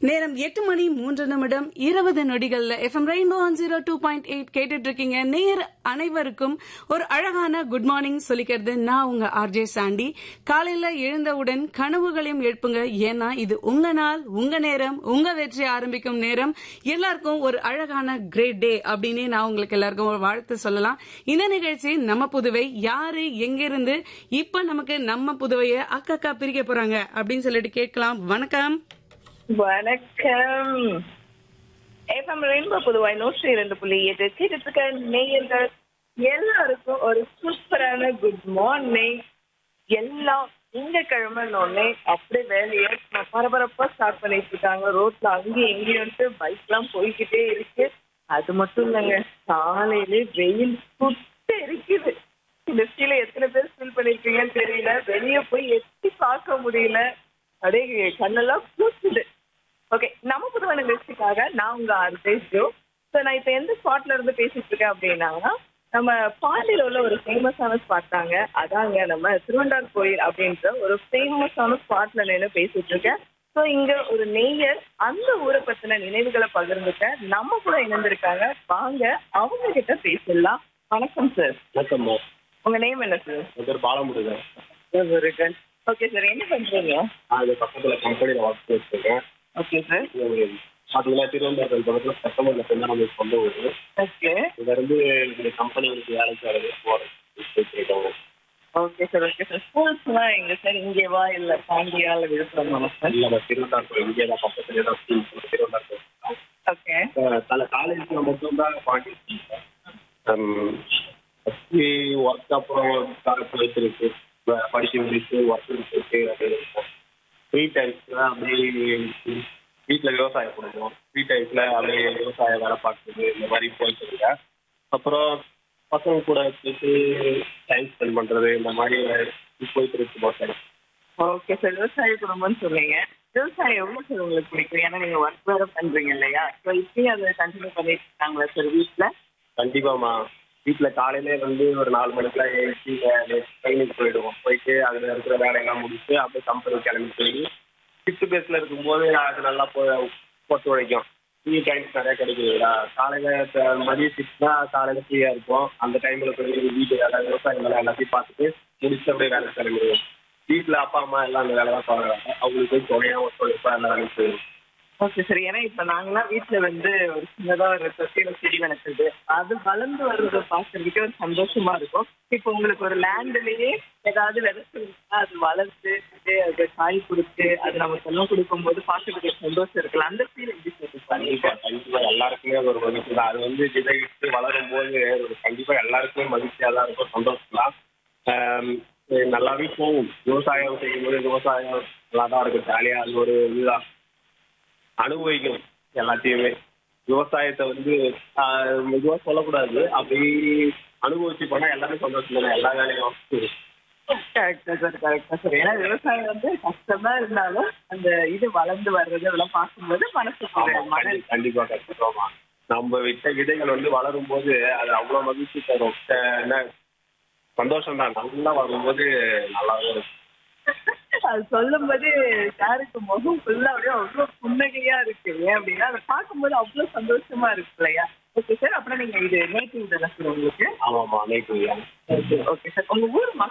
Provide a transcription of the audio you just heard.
நேரம் எட்டு மணி மூன்று நிமிடம் இருபது நொடிகள்ல FM rainbow one zero two point eight கேட்டுட்டு இருக்கீங்க நேர் அனைவருக்கும் ஒரு அழகான குட் மார்னிங் சொல்லிக்கிறது நான் உங்க ஆர்ஜே சாண்டி காலையில எழுந்தவுடன் கனவுகளையும் எழுப்புங்க ஏன்னா இது உங்க நாள் உங்க நேரம் உங்க வெற்றி ஆரம்பிக்கும் நேரம் எல்லாருக்கும் ஒரு அழகான கிரேட் டே அப்படின்னு நான் உங்களுக்கு எல்லாருக்கும் ஒரு வாழ்த்து சொல்லலாம் இந்த நிகழ்ச்சி நம்ம புதுவை யாரு எங்கிருந்து இப்ப நமக்கு நம்ம புதுவைய அக்கா பிரிக்க போறாங்க அப்படின்னு சொல்லிட்டு கேட்கலாம் வணக்கம் வணக்கம் எஃப்எம் ரெயின்போ புதுவாய் நூற்றி இரண்டு புள்ளி எட்டு கேட்டுருக்க நேயர்கள் எல்லாருக்கும் ஒரு சூப்பரான குட் மார்னிங் எல்லாம் திங்கக்கிழமைன்னு அப்படியே வேலையை பரபரப்பா ஸ்டார்ட் பண்ணிட்டு இருக்காங்க ரோட்ல அங்கேயும் இங்கேயும் பைக் எல்லாம் போய்கிட்டே இருக்கு அது மட்டும் இல்லைங்க காலையிலே வெயில் சுட்டு இருக்குது இந்த கீழே எத்தனை பேர் ஃபீல் பண்ணிருக்கீங்கன்னு தெரியல வெளியே போய் எட்டி பார்க்க முடியல அப்படியே கண்ணெல்லாம் கூசுது ஓகே நம்ம புதுவ நிகழ்ச்சிக்காக நான் உங்க ஆர்ஜேஜோ ஸோ நான் இப்போ எந்த ஸ்பாட்ல இருந்து பேசிட்டு இருக்கேன் அப்படின்னா நம்ம பாண்டியில உள்ள ஒரு ஃபேமஸான ஸ்பாட் தாங்க அதாங்க நம்ம திருவண்டார் கோயில் அப்படின்ற ஒரு ஃபேமஸான ஸ்பாட்ல நின்று பேசிட்டு இருக்கேன் ஸோ இங்க ஒரு நெய்யர் அந்த ஊரை பத்தின நினைவுகளை பகிர்ந்துக்க நம்ம கூட இணைந்திருக்காங்க வாங்க அவங்க கிட்ட பேசிடலாம் வணக்கம் சார் வணக்கம்மா உங்க நேம் என்ன சார் என் பேர் பாலமுருகன் முருகன் ஓகே சார் என்ன பண்றீங்க அது பக்கத்தில் கம்பெனியில் ஒர்க் பண்ணிருக்கேன் ஓகே சார் பார்த்தீங்கன்னா திருவனந்தபுரம் பக்கத்தில் செப்டம்பரில் சேர்ந்தா நம்மளுக்கு சொந்த ஊர் ஓகே இங்கேருந்து இந்த கம்பெனிகளுக்கு வேலைக்கு வரது போகிறோம் ஓகே சார் ஓகே சார் ஸ்கூல்ஸ்லாம் எங்க சார் இங்கேவா இல்ல பாண்டியா இல்ல விழுப்புரமா சார் இல்லை நம்ம திருவனந்தபுரம் இங்கே தான் பக்கத்துலேயே தான் ஸ்கூல் திருவனந்தபுரம் ஓகே தலை காலேஜில் மட்டும்தான் பாண்டி ஃபஸ்ட்டு ஒர்க் அப்புறம் போயிட்டு இருக்கு வ- படிச்சு முடிச்சு ஒர்க் இருக்கு அப்படியே இருக்கும் ஃப்ரீ டைம்ஸில் அப்படியே வீட்டில் விவசாயம் பண்ணுவோம் ஃப்ரீ டைம்ஸில் அப்படியே விவசாய வேலை பார்க்குறது இந்த மாதிரி போயிட்டு இருக்கேன் அப்புறம் பசங்க கூட போயிட்டு டைம் ஸ்பெண்ட் பண்ணுறது இந்த மாதிரி போயிட்டு இருக்கு மோசம் ஓகே சார் விவசாய குடும்பம்னு சொன்னீங்க விவசாயம் எவ்வளவு சார் உங்களுக்கு பிடிக்கும் ஏன்னா நீங்க ஒர்க் வேற பண்றீங்க இல்லையா ஸோ இப்பயும் அதை கண்டினியூ பண்ணிட்டு இருக்காங்களா சார் வீட்டுல கண்டிப்பாம்மா வீட்டில் காலையிலே வந்து ஒரு நாலு மணிக்கெல்லாம் எழுச்சி ட்ரைனிங் போயிடுவோம் போயிட்டு அதில் இருக்கிற வேலையெல்லாம் முடிச்சுட்டு அப்படியே கம்பெனி கிளம்பி போய் ஷிஃப்ட் பேஸில் இருக்கும்போது அது நல்லா போ போட்டு உழைக்கும் ஃப்ரீ டைம்ஸ் நிறைய கிடைக்குதுங்களா காலையில் மதிய ஷிஃப்ட்னா காலையில் ஃப்ரீயாக இருப்போம் அந்த டைமில் போய் வீட்டு வேலை விவசாயம் வேலை எல்லாத்தையும் பார்த்துட்டு முடிச்சுட்டு அப்படியே வேலை கிளம்பிடுவோம் வீட்டில் அப்பா அம்மா எல்லாம் அந்த வேலை தான் பார்க்குறாங்க அவங்களுக்கு போய் துணையாக ஒத்துழைப்பாக அந்த வேலைக்கு போயிடும் ஓகே சார் ஏன்னா இப்ப நாங்களாம் வீட்டுல வந்து ஒரு சின்னதா ஒரு தொட்டியில செடி வளர்க்குறது அது வளர்ந்து வர்றதை பார்க்கறதுக்கே ஒரு சந்தோஷமா இருக்கும் இப்போ உங்களுக்கு ஒரு லேண்ட்லயே ஏதாவது விதைச்சிருந்தா அது வளர்த்து அது அது காய் கொடுத்து அது நம்ம செல்லம் கொடுக்கும்போது பார்க்கறதுக்கு ஒரு சந்தோஷம் இருக்குல்ல அந்த ஃபீல் எப்படி சார் கண்டிப்பா கண்டிப்பா எல்லாருக்குமே அது ஒரு மகிழ்ச்சி தான் அது வந்து விதைத்து வளரும் போது ஒரு கண்டிப்பா எல்லாருக்குமே மகிழ்ச்சியா தான் இருக்கும் சந்தோஷம் தான் ஆம், இது நல்லாவே போகும் விவசாயம் செய்யும்போது விவசாயம் நல்லா தான் இருக்கும் ஜாலியா அது ஒரு இதுதான் அனுபவிக்கணும் எல்லாத்தையுமே விவசாயத்தை வந்து ஆஹ், மெதுவா சொல்லக்கூடாது அப்படி அனுபவிச்சு பண்ணா எல்லாமே சந்தோஷம் தானே எல்லா வேலையும் கரெக்டா சார் கரெக்டா சார் ஏன்னா விவசாயம் வந்து கஷ்டமா இருந்தாலும் அந்த இது வளர்ந்து வர்றது அதெல்லாம் பார்க்கும்போது மனசுக்கு ஒரு ஆமா, மன கண்டி- கண்டிப்பா கண்டிப்பாமா நம்ம விட்ட விதைகள் வந்து வளரும் போது அது அவ்வளவு மகிழ்ச்சி தரும் அஹ் என்ன சந்தோஷம் தான் நல்லா வரும்போது நல்லாவே இருக்கும் அது சொல்லும்போது சாருக்கு முகம் ஃபுல்லா அப்படியே அவ்வளோ புன்னகையா இருக்கு ஏன் அப்படின்னா அதை பார்க்கும்போது அவ்வளோ சந்தோஷமா இருக்கு இல்லையா ஓகே சார் அப்புறம் நீங்க இது நேட்டிவ் தானே சார் உங்களுக்கு ஆமாமா நேற்று ஓகே சார் உங்க ஊர்